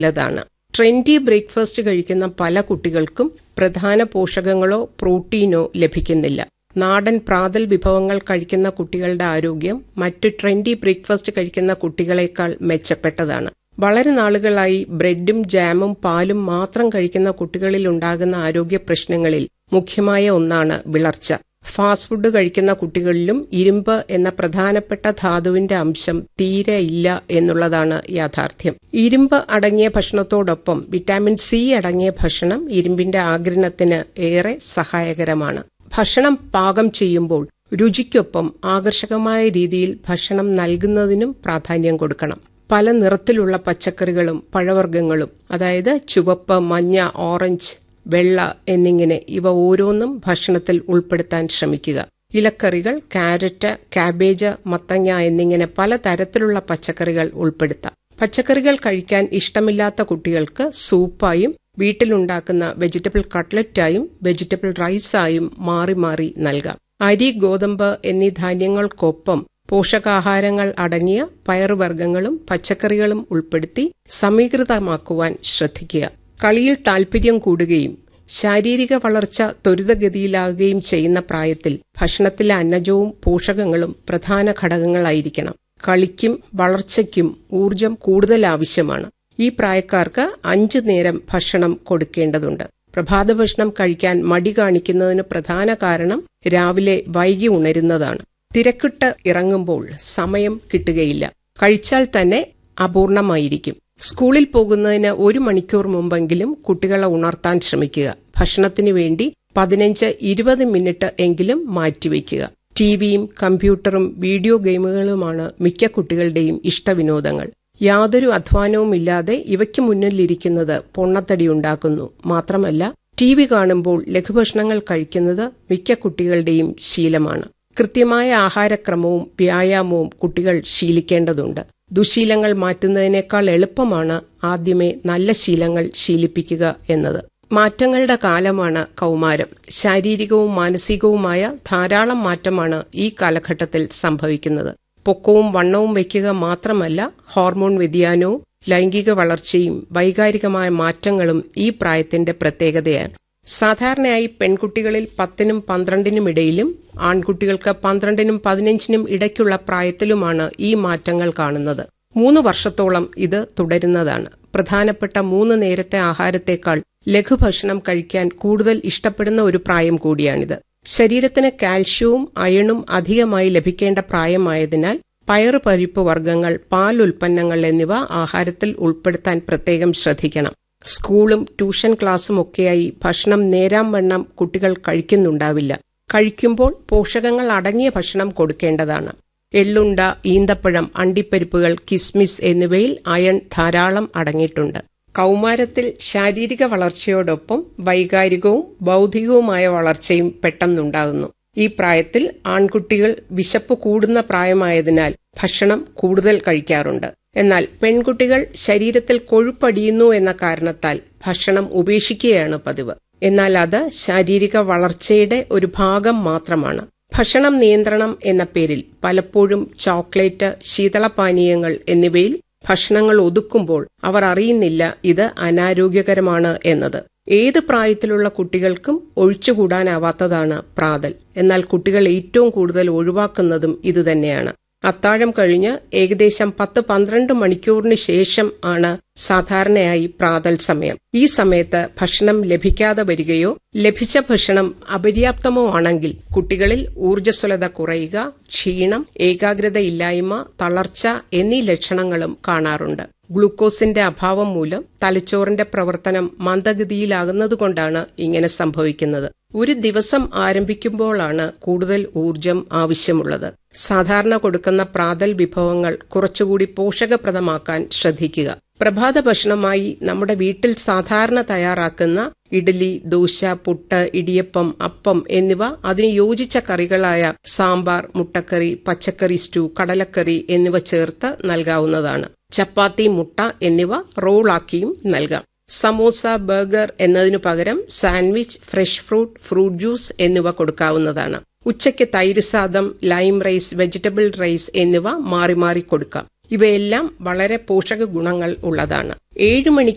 നല്ലതാണ് trendy breakfast കഴിക്കുന്ന പല കുട്ടികൾക്കും പ്രധാന പോഷകങ്ങളോ പ്രോട്ടീനോ ലഭിക്കുന്നില്ല നാടൻ പ്രാതൽ വിഭവങ്ങൾ കഴിക്കുന്ന കുട്ടികളുടെ ആരോഗ്യം മറ്റു ട്രെൻഡി ബ്രേക്ക്ഫാസ്റ്റ് കഴിക്കുന്ന കുട്ടികളെക്കാൾ മെച്ചപ്പെട്ടതാണ് വളരെ നാളുകളായി ബ്രെഡും ജാമും പാലും മാത്രം കഴിക്കുന്ന കുട്ടികളിൽ ഉണ്ടാകുന്ന ആരോഗ്യ പ്രശ്നങ്ങളിൽ മുഖ്യമായ ഒന്നാണ് വിളർച്ച ഫാസ്റ്റ് ഫുഡ് കഴിക്കുന്ന കുട്ടികളിലും ഇരുമ്പ് എന്ന പ്രധാനപ്പെട്ട ധാതുവിന്റെ അംശം തീരെ ഇല്ല എന്നുള്ളതാണ് യാഥാർത്ഥ്യം ഇരുമ്പ് അടങ്ങിയ ഭക്ഷണത്തോടൊപ്പം വിറ്റാമിൻ സി അടങ്ങിയ ഭക്ഷണം ഇരുമ്പിന്റെ ആഗിരണത്തിന് ഏറെ സഹായകരമാണ് ഭക്ഷണം പാകം ചെയ്യുമ്പോൾ രുചിക്കൊപ്പം ആകർഷകമായ രീതിയിൽ ഭക്ഷണം നൽകുന്നതിനും പ്രാധാന്യം കൊടുക്കണം പല നിറത്തിലുള്ള പച്ചക്കറികളും പഴവർഗ്ഗങ്ങളും അതായത് ചുവപ്പ് മഞ്ഞ ഓറഞ്ച് വെള്ള എന്നിങ്ങനെ ഇവ ഓരോന്നും ഭക്ഷണത്തിൽ ഉൾപ്പെടുത്താൻ ശ്രമിക്കുക ഇലക്കറികൾ കാരറ്റ് കാബേജ് മത്തങ്ങ എന്നിങ്ങനെ പല തരത്തിലുള്ള പച്ചക്കറികൾ ഉൾപ്പെടുത്താം പച്ചക്കറികൾ കഴിക്കാൻ ഇഷ്ടമില്ലാത്ത കുട്ടികൾക്ക് സൂപ്പായും വീട്ടിലുണ്ടാക്കുന്ന വെജിറ്റബിൾ കട്ട്ലറ്റായും വെജിറ്റബിൾ റൈസായും മാറി മാറി നൽകാം അരി ഗോതമ്പ് എന്നീ ധാന്യങ്ങൾക്കൊപ്പം പോഷകാഹാരങ്ങൾ അടങ്ങിയ പയറുവർഗ്ഗങ്ങളും പച്ചക്കറികളും ഉൾപ്പെടുത്തി സമീകൃതമാക്കുവാൻ ശ്രദ്ധിക്കുക കളിയിൽ താൽപര്യം കൂടുകയും ശാരീരിക വളർച്ച ത്വരിതഗതിയിലാകുകയും ചെയ്യുന്ന പ്രായത്തിൽ ഭക്ഷണത്തിലെ അന്നജവും പോഷകങ്ങളും പ്രധാന ഘടകങ്ങളായിരിക്കണം കളിക്കും വളർച്ചയ്ക്കും ഊർജം കൂടുതൽ ആവശ്യമാണ് ഈ പ്രായക്കാർക്ക് അഞ്ചു നേരം ഭക്ഷണം കൊടുക്കേണ്ടതുണ്ട് പ്രഭാത ഭക്ഷണം കഴിക്കാൻ മടി കാണിക്കുന്നതിന് പ്രധാന കാരണം രാവിലെ വൈകി ഉണരുന്നതാണ് തിരക്കിട്ട് ഇറങ്ങുമ്പോൾ സമയം കിട്ടുകയില്ല കഴിച്ചാൽ തന്നെ അപൂർണമായിരിക്കും സ്കൂളിൽ പോകുന്നതിന് ഒരു മണിക്കൂർ മുമ്പെങ്കിലും കുട്ടികളെ ഉണർത്താൻ ശ്രമിക്കുക ഭക്ഷണത്തിനു വേണ്ടി പതിനഞ്ച് ഇരുപത് മിനിറ്റ് എങ്കിലും മാറ്റിവെക്കുക ടിവിയും കമ്പ്യൂട്ടറും വീഡിയോ ഗെയിമുകളുമാണ് മിക്ക കുട്ടികളുടെയും ഇഷ്ടവിനോദങ്ങൾ യാതൊരു അധ്വാനവുമില്ലാതെ ഇവയ്ക്ക് മുന്നിലിരിക്കുന്നത് പൊണ്ണത്തടി ഉണ്ടാക്കുന്നു മാത്രമല്ല ടി വി കാണുമ്പോൾ ലഘുഭക്ഷണങ്ങൾ കഴിക്കുന്നത് മിക്ക കുട്ടികളുടെയും ശീലമാണ് കൃത്യമായ ആഹാരക്രമവും വ്യായാമവും കുട്ടികൾ ശീലിക്കേണ്ടതുണ്ട് ദുശീലങ്ങൾ മാറ്റുന്നതിനേക്കാൾ എളുപ്പമാണ് ആദ്യമേ നല്ല ശീലങ്ങൾ ശീലിപ്പിക്കുക എന്നത് മാറ്റങ്ങളുടെ കാലമാണ് കൗമാരം ശാരീരികവും മാനസികവുമായ ധാരാളം മാറ്റമാണ് ഈ കാലഘട്ടത്തിൽ സംഭവിക്കുന്നത് പൊക്കവും വണ്ണവും വയ്ക്കുക മാത്രമല്ല ഹോർമോൺ വ്യതിയാനവും ലൈംഗിക വളർച്ചയും വൈകാരികമായ മാറ്റങ്ങളും ഈ പ്രായത്തിന്റെ പ്രത്യേകതയാണ് സാധാരണയായി പെൺകുട്ടികളിൽ പത്തിനും പന്ത്രണ്ടിനും ഇടയിലും ആൺകുട്ടികൾക്ക് പന്ത്രണ്ടിനും പതിനഞ്ചിനും ഇടയ്ക്കുള്ള പ്രായത്തിലുമാണ് ഈ മാറ്റങ്ങൾ കാണുന്നത് മൂന്ന് വർഷത്തോളം ഇത് തുടരുന്നതാണ് പ്രധാനപ്പെട്ട മൂന്ന് നേരത്തെ ആഹാരത്തേക്കാൾ ലഘുഭക്ഷണം കഴിക്കാൻ കൂടുതൽ ഇഷ്ടപ്പെടുന്ന ഒരു പ്രായം കൂടിയാണിത് ശരീരത്തിന് കാൽഷ്യവും അയണും അധികമായി ലഭിക്കേണ്ട പ്രായമായതിനാൽ പയറു പരിപ്പ് വർഗ്ഗങ്ങൾ പാൽ ഉൽപ്പന്നങ്ങൾ എന്നിവ ആഹാരത്തിൽ ഉൾപ്പെടുത്താൻ പ്രത്യേകം ശ്രദ്ധിക്കണം സ്കൂളും ട്യൂഷൻ ക്ലാസ്സും ഒക്കെയായി ഭക്ഷണം നേരാം വണ്ണം കുട്ടികൾ കഴിക്കുന്നുണ്ടാവില്ല കഴിക്കുമ്പോൾ പോഷകങ്ങൾ അടങ്ങിയ ഭക്ഷണം കൊടുക്കേണ്ടതാണ് എള്ളുണ്ട ഈന്തപ്പഴം അണ്ടിപ്പരിപ്പുകൾ കിസ്മിസ് എന്നിവയിൽ അയൺ ധാരാളം അടങ്ങിയിട്ടുണ്ട് കൗമാരത്തിൽ ശാരീരിക വളർച്ചയോടൊപ്പം വൈകാരികവും ബൗദ്ധികവുമായ വളർച്ചയും പെട്ടെന്നുണ്ടാകുന്നു ഈ പ്രായത്തിൽ ആൺകുട്ടികൾ വിശപ്പ് കൂടുന്ന പ്രായമായതിനാൽ ഭക്ഷണം കൂടുതൽ കഴിക്കാറുണ്ട് എന്നാൽ പെൺകുട്ടികൾ ശരീരത്തിൽ കൊഴുപ്പടിയുന്നു എന്ന കാരണത്താൽ ഭക്ഷണം ഉപേക്ഷിക്കുകയാണ് പതിവ് എന്നാൽ അത് ശാരീരിക വളർച്ചയുടെ ഒരു ഭാഗം മാത്രമാണ് ഭക്ഷണം നിയന്ത്രണം എന്ന പേരിൽ പലപ്പോഴും ചോക്ലേറ്റ് ശീതളപാനീയങ്ങൾ എന്നിവയിൽ ഭക്ഷണങ്ങൾ ഒതുക്കുമ്പോൾ അവർ അറിയുന്നില്ല ഇത് അനാരോഗ്യകരമാണ് എന്നത് ഏത് പ്രായത്തിലുള്ള കുട്ടികൾക്കും ഒഴിച്ചുകൂടാനാവാത്തതാണ് പ്രാതൽ എന്നാൽ കുട്ടികൾ ഏറ്റവും കൂടുതൽ ഒഴിവാക്കുന്നതും ഇതുതന്നെയാണ് അത്താഴം കഴിഞ്ഞ് ഏകദേശം പത്ത് പന്ത്രണ്ട് മണിക്കൂറിന് ശേഷം ആണ് സാധാരണയായി പ്രാതൽ സമയം ഈ സമയത്ത് ഭക്ഷണം ലഭിക്കാതെ വരികയോ ലഭിച്ച ഭക്ഷണം അപര്യാപ്തമോ ആണെങ്കിൽ കുട്ടികളിൽ ഊർജ്ജസ്വലത കുറയുക ക്ഷീണം ഏകാഗ്രതയില്ലായ്മ തളർച്ച എന്നീ ലക്ഷണങ്ങളും കാണാറുണ്ട് ഗ്ലൂക്കോസിന്റെ അഭാവം മൂലം തലച്ചോറിന്റെ പ്രവർത്തനം മന്ദഗതിയിലാകുന്നതുകൊണ്ടാണ് ഇങ്ങനെ സംഭവിക്കുന്നത് ഒരു ദിവസം ആരംഭിക്കുമ്പോഴാണ് കൂടുതൽ ഊർജം ആവശ്യമുള്ളത് സാധാരണ കൊടുക്കുന്ന പ്രാതൽ വിഭവങ്ങൾ കുറച്ചുകൂടി പോഷകപ്രദമാക്കാൻ ശ്രദ്ധിക്കുക പ്രഭാത ഭക്ഷണമായി നമ്മുടെ വീട്ടിൽ സാധാരണ തയ്യാറാക്കുന്ന ഇഡ്ഡലി ദോശ പുട്ട് ഇടിയപ്പം അപ്പം എന്നിവ അതിന് യോജിച്ച കറികളായ സാമ്പാർ മുട്ടക്കറി പച്ചക്കറി സ്റ്റൂ കടലക്കറി എന്നിവ ചേർത്ത് നൽകാവുന്നതാണ് ചപ്പാത്തി മുട്ട എന്നിവ റോളാക്കിയും നൽകാം സമോസ ബർഗർ എന്നതിനു പകരം sandwich fresh fruit fruit juice എന്നിവ കൊടുക്കാവുന്നതാണ് ഉച്ചയ്ക്ക് തൈര് സാദം ലൈം റൈസ് വെജിറ്റബിൾ റൈസ് എന്നിവ മാറി മാറി കൊടുക്കാം ഇവയെല്ലാം വളരെ പോഷക ഗുണങ്ങൾ ഉള്ളതാണ് ഏഴു മണിക്ക്